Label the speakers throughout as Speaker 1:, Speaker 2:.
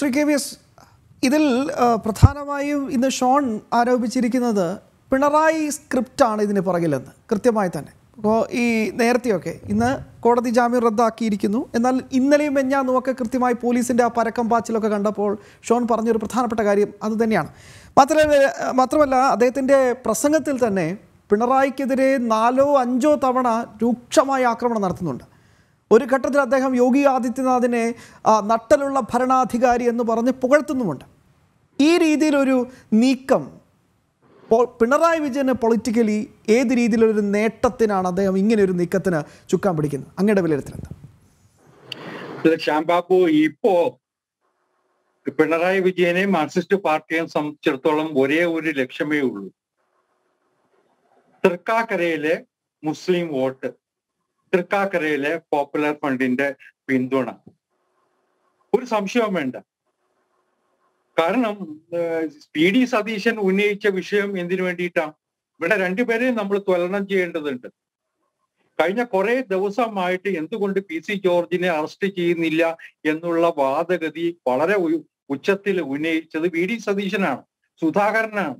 Speaker 1: Shri K V S ഇതിൽ ആ, പ്രധാനമായും ഇന്ന് ഷോൺ ആരോപിച്ചിരിക്കുന്നത് പിണറായി സ്ക്രിപ്റ്റാണ് ഇതിന് പുറകിലെന്ന് കൃത്യമായി തന്നെ അപ്പോൾ ഈ നേരത്തെയൊക്കെ ഇന്ന് കോടതി ജാമ്യം റദ്ദാക്കിയിരിക്കുന്നു എന്നാൽ ഇന്നലെയും മെഞ്ഞാന്നും ഒക്കെ കൃത്യമായി പോലീസിൻ്റെ ആ പരക്കം പാച്ചിലൊക്കെ കണ്ടപ്പോൾ ഷോൺ പറഞ്ഞൊരു പ്രധാനപ്പെട്ട കാര്യം അത് തന്നെയാണ് മാത്രമല്ല മാത്രമല്ല അദ്ദേഹത്തിൻ്റെ പ്രസംഗത്തിൽ തന്നെ പിണറായിക്കെതിരെ നാലോ അഞ്ചോ തവണ രൂക്ഷമായ ആക്രമണം നടത്തുന്നുണ്ട് ഒരു ഘട്ടത്തിൽ അദ്ദേഹം യോഗി ആദിത്യനാഥിനെ ആ, നട്ടലുള്ള ഭരണാധികാരി എന്ന് പറഞ്ഞ് പുകഴ്ത്തുന്നുമുണ്ട് ഈ രീതിയിലൊരു നീക്കം പോ- പിണറായി വിജയന് പൊളിറ്റിക്കലി ഏത് രീതിയിലൊരു നേട്ടത്തിനാണ് അദ്ദേഹം ഇങ്ങനെ ഒരു നീക്കത്തിന് ചുക്കാൻ പിടിക്കുന്നത് അങ്ങയുടെ വിലയിരുത്തലെന്താ
Speaker 2: ഇത് ശ്യാംബാബു ഇപ്പോ പിണറായി വിജയനെയും മാർക്സിസ്റ്റ് പാർട്ടിയെയും സംബന്ധിച്ചിടത്തോളം ഒരേ ഒരു ലക്ഷ്യമേ ഉള്ളൂ തൃക്കാക്കരയിലെ മുസ്ലിം വോട്ട് തൃക്കാക്കരയിലെ പോപ്പുലർ ഫണ്ടിന്റെ പിന്തുണ ഒരു സംശയവും വേണ്ട കാരണം ഏഹ്, പി ഡി സതീശൻ ഉന്നയിച്ച വിഷയം എന്തിനു വേണ്ടിയിട്ടാണ് ഇവിടെ രണ്ടുപേരെയും നമ്മൾ തുലനം ചെയ്യേണ്ടതുണ്ട് കഴിഞ്ഞ കുറെ ദിവസമായിട്ട് എന്തുകൊണ്ട് പി സി ജോർജിനെ അറസ്റ്റ് ചെയ്യുന്നില്ല എന്നുള്ള വാദഗതി വളരെ ഉ- ഉച്ചത്തിൽ ഉന്നയിച്ചത് വി ഡി സതീശനാണ് സുധാകരനാണ്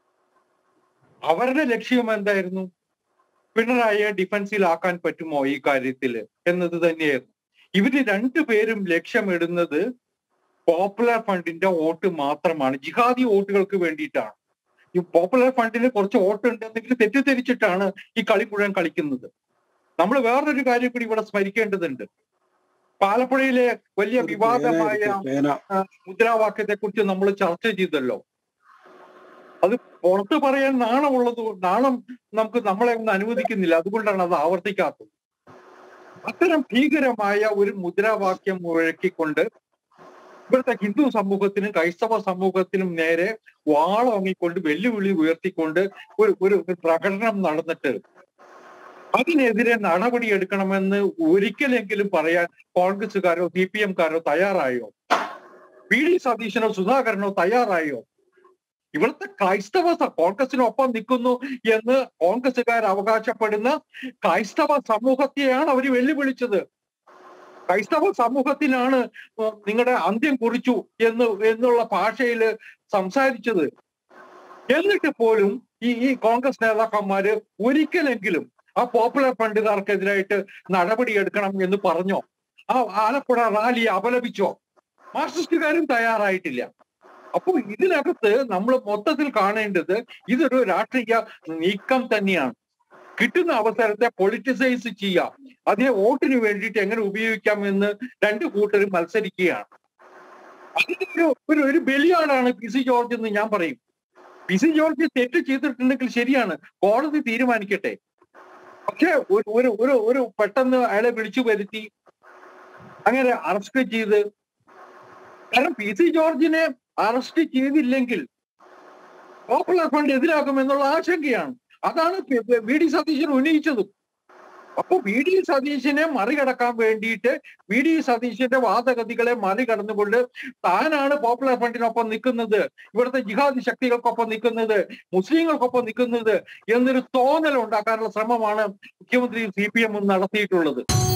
Speaker 2: അവരുടെ ലക്ഷ്യം എന്തായിരുന്നു പിണറായിയെ ഡിഫൻസിലാക്കാൻ പറ്റുമോ ഈ കാര്യത്തിൽ എന്നത് തന്നെയായിരുന്നു ഇവര് രണ്ടുപേരും ലക്ഷ്യമിടുന്നത് പോപ്പുലർ ഫണ്ടിന്റെ വോട്ട് മാത്രമാണ് ജിഹാദി വോട്ടുകൾക്ക് വേണ്ടിയിട്ടാണ് ഈ പോപ്പുലർ ഫണ്ടിന് കുറച്ച് വോട്ട് ഉണ്ടെന്നെങ്കിൽ തെറ്റിദ്ധരിച്ചിട്ടാണ് ഈ കളി മുഴുവൻ കളിക്കുന്നത് നമ്മൾ വേറൊരു കാര്യം കൂടി ഇവിടെ സ്മരിക്കേണ്ടതുണ്ട് പാലപ്പുഴയിലെ വലിയ വിവാദമായ ആ, മുദ്രാവാക്യത്തെ കുറിച്ച് നമ്മൾ ചർച്ച ചെയ്തല്ലോ അത് പുറത്ത് പറയാൻ നാണമുള്ളത് കൊണ്ട്- നാണം നമുക്ക് നമ്മളെ ഒന്നും അനുവദിക്കുന്നില്ല അതുകൊണ്ടാണ് അത് ആവർത്തിക്കാത്തത് അത്തരം ഭീകരമായ ഒരു മുദ്രാവാക്യം മുഴക്കിക്കൊണ്ട് ഇവിടുത്തെ ഹിന്ദു സമൂഹത്തിനും ക്രൈസ്തവ സമൂഹത്തിനും നേരെ വാളോങ്ങിക്കൊണ്ട് വെല്ലുവിളി ഉയർത്തിക്കൊണ്ട് ഒരു ഒരു ഒരു പ്രകടനം നടന്നിട്ട് അതിനെതിരെ നടപടിയെടുക്കണമെന്ന് ഒരിക്കലെങ്കിലും പറയാൻ കോൺഗ്രസുകാരോ സി പി എംകാരോ തയ്യാറായോ പി ഡി സതീശനോ സുധാകരനോ തയ്യാറായോ ഇവിടുത്തെ ക്രൈസ്തവ സ- കോൺഗ്രസിനൊപ്പം നിൽക്കുന്നു എന്ന് കോൺഗ്രസുകാർ അവകാശപ്പെടുന്ന ക്രൈസ്തവ സമൂഹത്തെയാണ് അവർ വെല്ലുവിളിച്ചത് ക്രൈസ്തവ സമൂഹത്തിനാണ് ഉം, നിങ്ങളുടെ അന്ത്യം കുറിച്ചു എന്ന് എന്നുള്ള ഭാഷയിൽ സംസാരിച്ചത് എന്നിട്ട് പോലും ഈ ഈ കോൺഗ്രസ് നേതാക്കന്മാര് ഒരിക്കലെങ്കിലും ആ പോപ്പുലർ ഫണ്ടുകാർക്കെതിരായിട്ട് നടപടിയെടുക്കണം എന്ന് പറഞ്ഞോ ആ ആലപ്പുഴ റാലി അപലപിച്ചോ മാർക്സിസ്റ്റുകാരും തയ്യാറായിട്ടില്ല അപ്പോൾ ഇതിനകത്ത് നമ്മൾ മൊത്തത്തിൽ കാണേണ്ടത് ഇതൊരു രാഷ്ട്രീയ നീക്കം തന്നെയാണ് കിട്ടുന്ന അവസരത്തെ പൊളിറ്റിസൈസ് ചെയ്യാം അതിനെ വോട്ടിന് വേണ്ടിയിട്ട് എങ്ങനെ ഉപയോഗിക്കാം എന്ന് രണ്ട് കൂട്ടരും മത്സരിക്കുകയാണ് അതിന്റെ ഒരു ഒരു ഒരു ബലിയാടാണ് പി സി ജോർജ് എന്ന് ഞാൻ പറയും പി സി ജോർജ് തെറ്റ് ചെയ്തിട്ടുണ്ടെങ്കിൽ ശരിയാണ് കോടതി തീരുമാനിക്കട്ടെ പക്ഷെ ഒരു ഒരു ഒരു ഒരു പെട്ടെന്ന് അയാളെ വിളിച്ചു വരുത്തി അങ്ങനെ അറസ്റ്റ് ചെയ്ത് കാരണം പി സി ജോർജിനെ അറസ്റ്റ് ചെയ്തില്ലെങ്കിൽ പോപ്പുലർ ഫണ്ട് എതിരാക്കുമെന്നുള്ള ആശങ്കയാണ് അതാണ് P- P- V D Satheesan ഉന്നയിച്ചതും അപ്പൊ വി ഡി സതീശനെ മറികടക്കാൻ വേണ്ടിയിട്ട് വി ഡി സതീശന്റെ വാദഗതികളെ മറികടന്നുകൊണ്ട് താനാണ് പോപ്പുലർ ഫണ്ടിനൊപ്പം നിൽക്കുന്നത് ഇവിടുത്തെ ജിഹാദി ശക്തികൾക്കൊപ്പം നിൽക്കുന്നത് മുസ്ലിങ്ങൾക്കൊപ്പം നിൽക്കുന്നത് എന്നൊരു തോന്നൽ ഉണ്ടാക്കാനുള്ള ശ്രമമാണ് മുഖ്യമന്ത്രി സി പി എം നടത്തിയിട്ടുള്ളത്